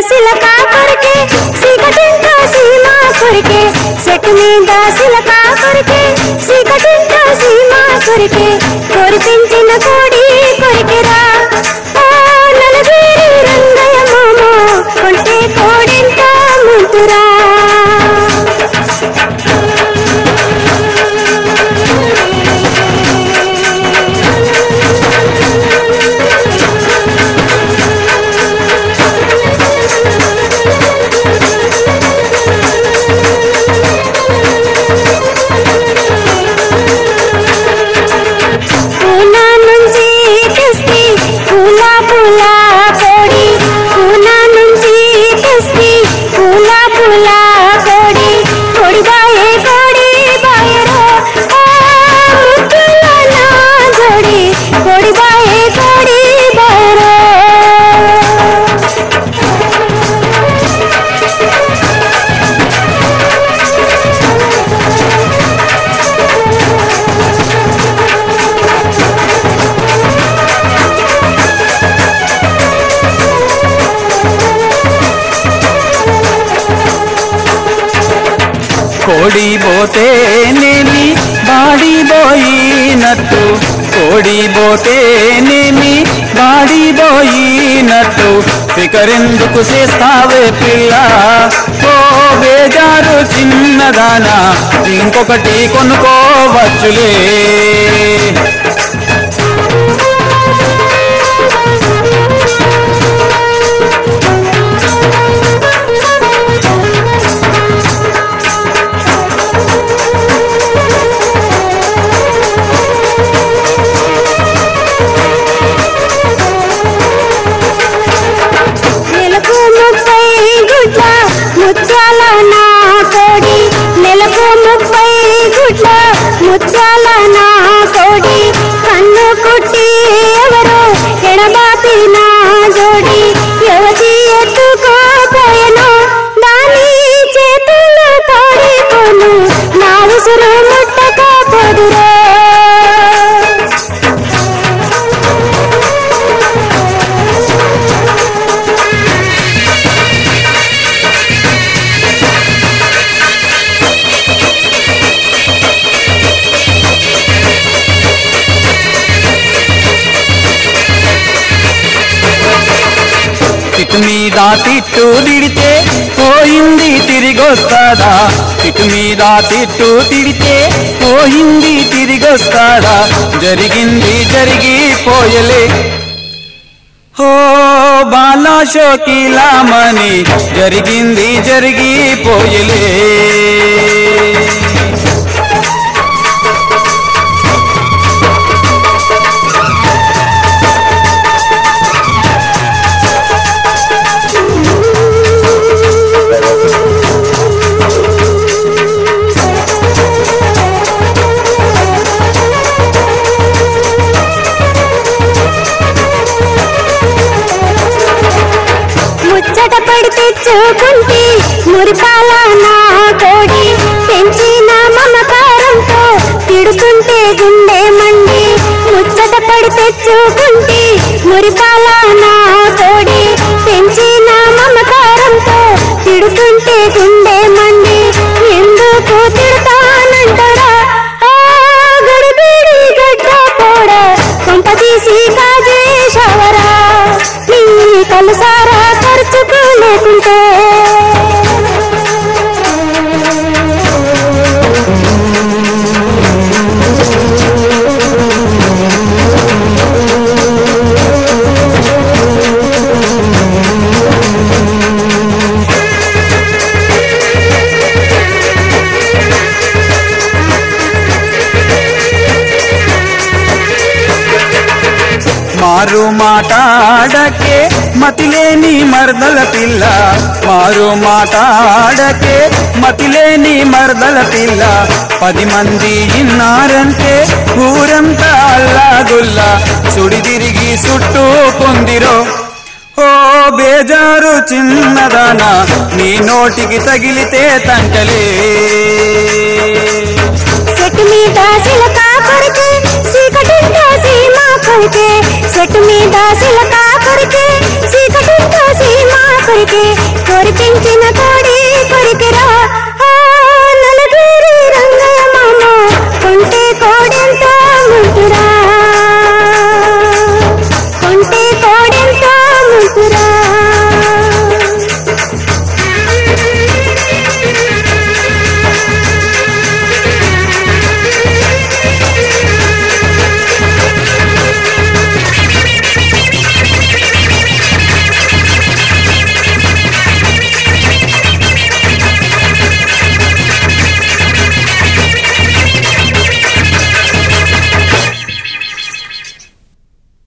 సిలక కొరికే సీకటింట సీమ కొరికే చెట్టు మీద సిలక కొరికే సీకటింట సీమ కొరికే కోరి పెంచిన కోడి కొరికెరా ఓ నలగిరి రంగయ్య మామ కొంటే కోడింత ముంతురా పూనా నుంచి తెస్తి పూల పూల కోడి పూనా నుంచి తెస్తి పూల పూల కోడి కోడి బాయే కోడి బాయరో ఆ ముద్దుల నా జోడి కోడి బాయే కోడి బాయరో కోడి పోతేనేమి బాడి పోయినట్టు కోడి పోతేనేమి బాడి పోయినట్టు ఫికరెందుకు చేస్తావే పిల్ల ఓ బేజారు చిన్నదానా ఇంకొకటి కొనుక్కోవచ్చులే నెలకు ముప్పై గుడ్ల ముత్యాల నా కోడి నెలకు ముప్పై గుడ్ల ముత్యాల నా కోడి కన్ను కుట్టి ఎవరో ఎడబాపి నా జోడి యువతి ఎత్తుకోపోయెను దాని చేతులు తోడికొను నా ఉసురు ముట్టకపోదురో తిట్టు మీద తిట్టు తిడితే పోయింది తిరిగొస్తాదా తిట్టు మీద తిట్టు తిడితే పోయింది తిరిగొస్తాదా జరిగింది జరిగిపోయలే ఓ బాలా షోకిలామని జరిగింది జరిగిపోయలే ముచ్చట పడి తెచ్చుకుంటి మురిపాల నా కోడి పెంచిన మమకారంతో తిడుతుంటే గుండె మండి ముచ్చట పడి తెచ్చుకుంటి మురిపాల నా కోడి పెంచిన మమకారంతో తిడుతుంటే గుండె మండి ఎందుకు తిడతానంటారా ఆ గడిబిడి గడ్డ పోడ కొంప తీసి కాజేశవరా నీ కలుసారా ఖర్చుకు లేకుంటే మారు మాటాడకే మతిలేని మరదల పిల్ల మారు మాటాడకే మతిలేని మరదల పిల్ల పది మంది ఇన్నారంటే ఊరంతా అల్లాగుల్లా సుడి తిరిగి చుట్టూ పొందిరో ఓ బేజారు చిన్నదానా నీ నోటికి తగిలితే తంటలే చెట్టు మీద సిలక కొరికే చీకటింట సీమ కొరికే చెట్టు మీద సిలక కొరికే చీకటింట సీమ కొరికే కోరి పెంచిన